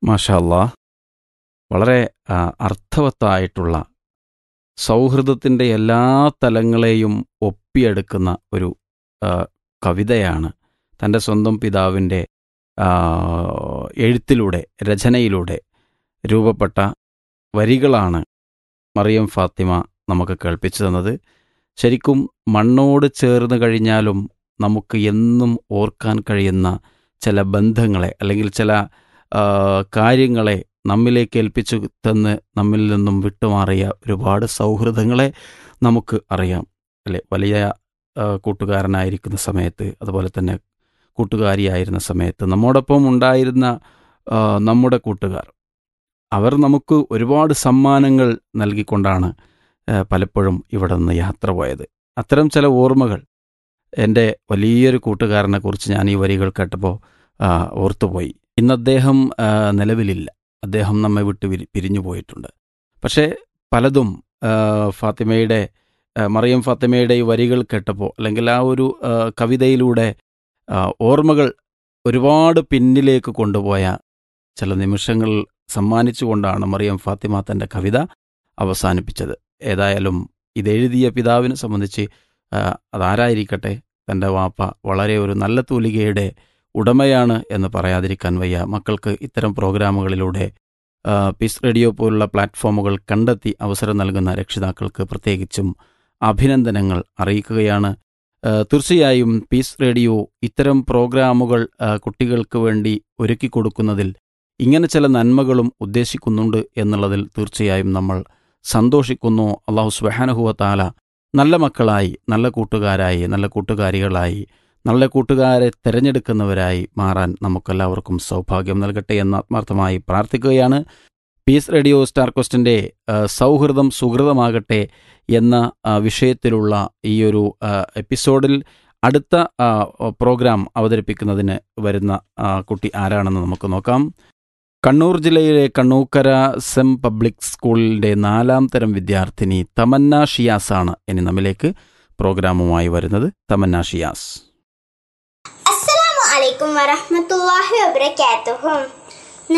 മാഷാല്ലാ വളരെ ആ, അർത്ഥവത്തായിട്ടുള്ള സൗഹൃദത്തിൻ്റെ എല്ലാ തലങ്ങളെയും ഒപ്പിയെടുക്കുന്ന ഒരു ആ, കവിതയാണ് തൻ്റെ സ്വന്തം പിതാവിൻ്റെ ആ, എഴുത്തിലൂടെ രചനയിലൂടെ രൂപപ്പെട്ട വരികളാണ് മറിയം ഫാത്തിമ നമുക്ക് കേൾപ്പിച്ചു തന്നത് ശരിക്കും മണ്ണോട് ചേർന്ന് കഴിഞ്ഞാലും നമുക്ക് എന്നും ഓർക്കാൻ കഴിയുന്ന ചില ബന്ധങ്ങളെ അല്ലെങ്കിൽ ചില ആ, കാര്യങ്ങളെ നമ്മിലേക്ക് ഏൽപ്പിച്ചു തന്ന് നമ്മിൽ നിന്നും വിട്ടുമാറിയ ഒരുപാട് സൗഹൃദങ്ങളെ നമുക്ക് അറിയാം അല്ലെ വലിയ ആ, കൂട്ടുകാരനായിരിക്കുന്ന സമയത്ത് അതുപോലെ തന്നെ കൂട്ടുകാരിയായിരുന്ന സമയത്ത് നമ്മോടൊപ്പം ഉണ്ടായിരുന്ന ആ, നമ്മുടെ കൂട്ടുകാർ അവർ നമുക്ക് ഒരുപാട് സമ്മാനങ്ങൾ നൽകിക്കൊണ്ടാണ് ആ, പലപ്പോഴും ഇവിടെ നിന്ന് യാത്ര പോയത് അത്തരം ചില ഓർമ്മകൾ എൻ്റെ വലിയൊരു കൂട്ടുകാരനെ കുറിച്ച് ഞാൻ ഈ വരികൾ കേട്ടപ്പോൾ ആ, ഓർത്തുപോയി ഇന്ന് അദ്ദേഹം ആ, നിലവിലില്ല അദ്ദേഹം നമ്മെ വിട്ട് പിരി- പിരിഞ്ഞു പോയിട്ടുണ്ട് പക്ഷേ പലതും ആ, ഫാത്തിമയുടെ ആ, മറിയം ഫാത്തിമയുടെ ഈ വരികൾ കേട്ടപ്പോൾ അല്ലെങ്കിൽ ആ ഒരു ആ, കവിതയിലൂടെ ആ, ഓർമ്മകൾ ഒരുപാട് പിന്നിലേക്ക് കൊണ്ടുപോയ ചില നിമിഷങ്ങൾ സമ്മാനിച്ചുകൊണ്ടാണ് മറിയം ഫാത്തിമ തൻ്റെ കവിത അവസാനിപ്പിച്ചത് ഏതായാലും ഇതെഴുതിയ പിതാവിനെ സംബന്ധിച്ച് ആ, അതാരായിരിക്കട്ടെ തൻ്റെ വാപ്പ വളരെ ഒരു നല്ല തൂലികയുടെ ഉടമയാണ് എന്ന് പറയാതിരിക്കാൻ വയ്യ മക്കൾക്ക് ഇത്തരം പ്രോഗ്രാമുകളിലൂടെ ആ, പീസ് റേഡിയോ പോലുള്ള പ്ലാറ്റ്ഫോമുകൾ കണ്ടെത്തി അവസരം നൽകുന്ന രക്ഷിതാക്കൾക്ക് പ്രത്യേകിച്ചും അഭിനന്ദനങ്ങൾ അറിയിക്കുകയാണ് ആ, തീർച്ചയായും പീസ് റേഡിയോ ഇത്തരം പ്രോഗ്രാമുകൾ ആ, കുട്ടികൾക്ക് വേണ്ടി ഒരുക്കി കൊടുക്കുന്നതിൽ ഇങ്ങനെ ചില നന്മകളും ഉദ്ദേശിക്കുന്നുണ്ട് എന്നുള്ളതിൽ തീർച്ചയായും നമ്മൾ സന്തോഷിക്കുന്നു അള്ളാഹു സുബാനഹുവ താല നല്ല മക്കളായി നല്ല കൂട്ടുകാരായി നല്ല കൂട്ടുകാരികളായി നല്ല കൂട്ടുകാരെ തിരഞ്ഞെടുക്കുന്നവരായി മാറാൻ നമുക്കെല്ലാവർക്കും സൗഭാഗ്യം നൽകട്ടെ എന്ന് ആത്മാർത്ഥമായി പ്രാർത്ഥിക്കുകയാണ് പീസ് റേഡിയോ സ്റ്റാർ ക്വസ്റ്റിൻ്റെ സൗഹൃദം സുഹൃതമാകട്ടെ എന്ന ആ, വിഷയത്തിലുള്ള ഈ ഒരു ആ, എപ്പിസോഡിൽ അടുത്ത ആ, പ്രോഗ്രാം അവതരിപ്പിക്കുന്നതിന് വരുന്ന ആ, കുട്ടി ആരാണെന്ന് നമുക്ക് നോക്കാം കണ്ണൂർ ജില്ലയിലെ കണ്ണൂക്കര സെം പബ്ലിക് സ്കൂളിൻ്റെ നാലാം തരം വിദ്യാർത്ഥിനി തമന്ന ഷിയാസാണ് ഇനി നമ്മിലേക്ക് പ്രോഗ്രാമുമായി വരുന്നത് തമന്ന ഷിയാസ് അസ്സലാമു അലൈക്കും വറഹ്മത്തുള്ളാഹി വബറകാതുഹു